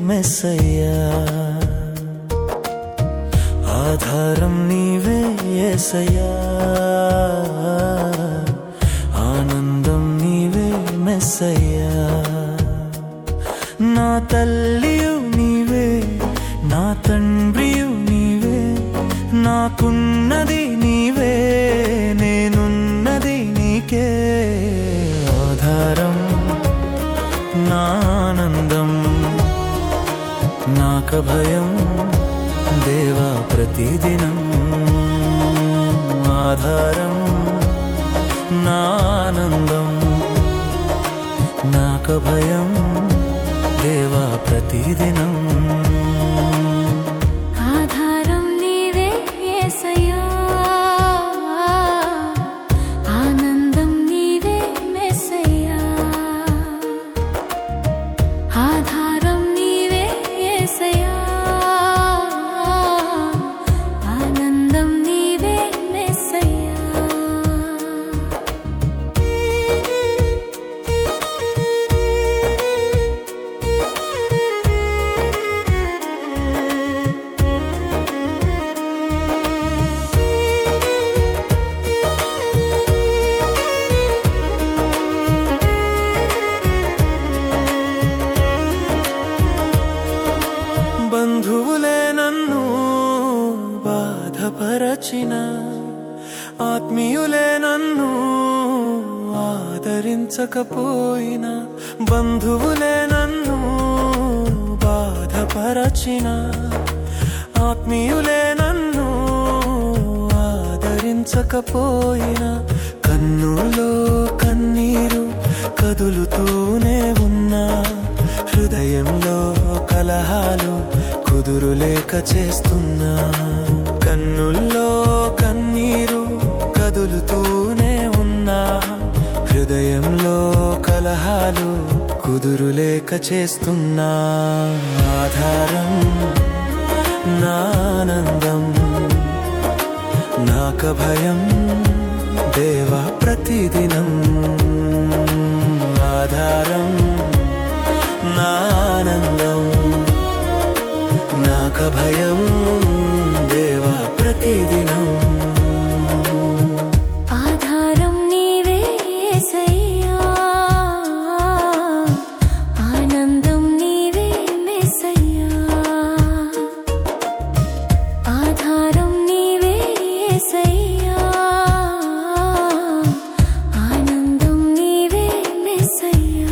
మెస్సయ్యా ఆధారం నీవే ఏసయ్యా ఆనందం నీవే మెస్సయ్యా నా తల్లియు నీవే నా తండ్రియు నీవే నాకున్నది నీవే నేనున్నది నీకే ఆధారం నా ఆనందం నాక భయం దేవా ప్రతిదినం ఆధారం నా ఆనందం నాక భయం దేవా ప్రతిదినం ఆధారం నీవే యేసయ్యా ఆనందం నీవే మెస్సయ్యా ఆధారం నీవే యేసయ్యా ఆనందం నీవే మెస్సయ్యా బంధువులే నన్ను బాధపరచిన ఆత్మీయులే నన్ను ఆదరించకపోయినా బంధువులే నన్ను బాధపరచిన ఆత్మీయులే నన్ను ఆదరించకపోయినా కన్నులో కన్నీరు కదులుతూనే ఉన్నా హృదయంలో కలహాలు కుదురులేక చేస్తున్నా కన్నుల్లో కన్నీరు కదులుతూనే ఉన్నా హృదయంలో కలహాలు కుదురులేక చేస్తున్నా ఆధారం నా ఆనందం నాక భయం దేవా ప్రతిదినం ఆధారం నా ఆనందం నాక భయం దేవా ప్రతిదినం ఆధారం నీవే యేసయ్యా ఆనందం నీవే మెస్సయ్యా ఆధారం నీవే యేసయ్యా ఆనందం నీవే మెస్సయ్యా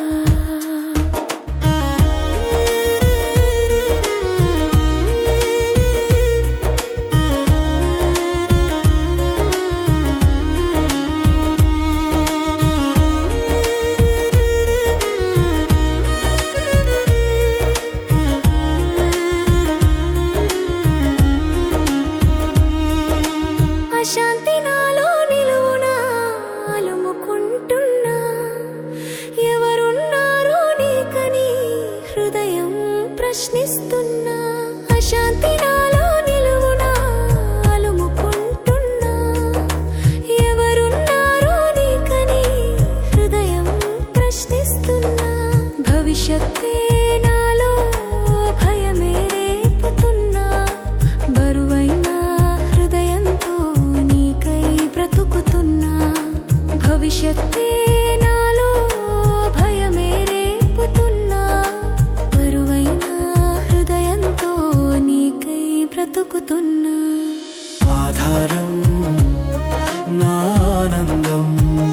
అశాంతి నాలో నిలువునా అలుముకుంటున్నా ఎవరున్నారో నీకని హృదయం ప్రశ్నిస్తున్నా అశాంతి నాలో నిలువునా అలుముకుంటున్నా ఎవరున్నారో నీకని హృదయం ప్రశ్నిస్తున్నా భవిష్యత్తే నాలో భయమే రేపుతున్నా బరువైన హృదయంతో నీకై బ్రతుకుతున్నా భవిష్యత్తే నాలో భయమే రేపుతున్నా బరువైన హృదయంతో నీకై బ్రతుకుతున్నా ఆధారం నా ఆనందం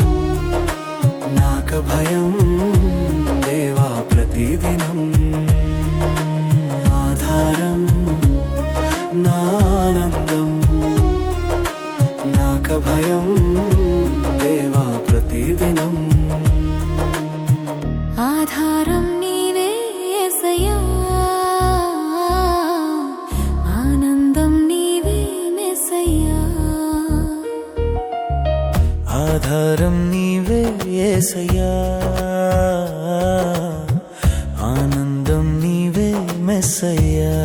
నాక భయం దేవా ప్రతిదినం ఆధారం నా ఆనందం నాక భయం దేవా ప్రతిదినం ఆధారం నీవే యేసయ్యా ఆనందం నీవే మెస్సయ్యా ఆధారం నీవే ఏసయ్యా ఆనందం నీవే మెస్సయ్యా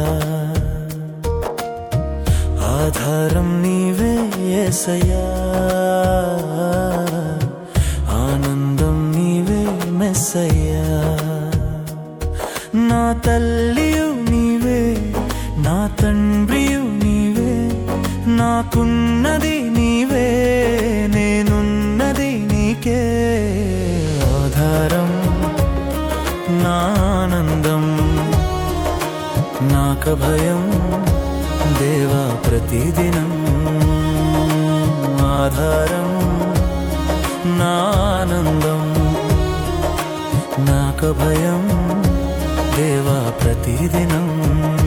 ఆధారం నీవే ఏసయ్యా ఆనందం నీవే మెస్సయ్యా నా నా తల్లియు నీవే నా తండ్రియు నీవే నాకున్నది నీవే నేనున్నది నీకే ఆధారం నా ఆనందం నాక భయం దేవా ప్రతిదినం ఆధారం నా ఆనందం నాక భయం దేవా ప్రతిదినం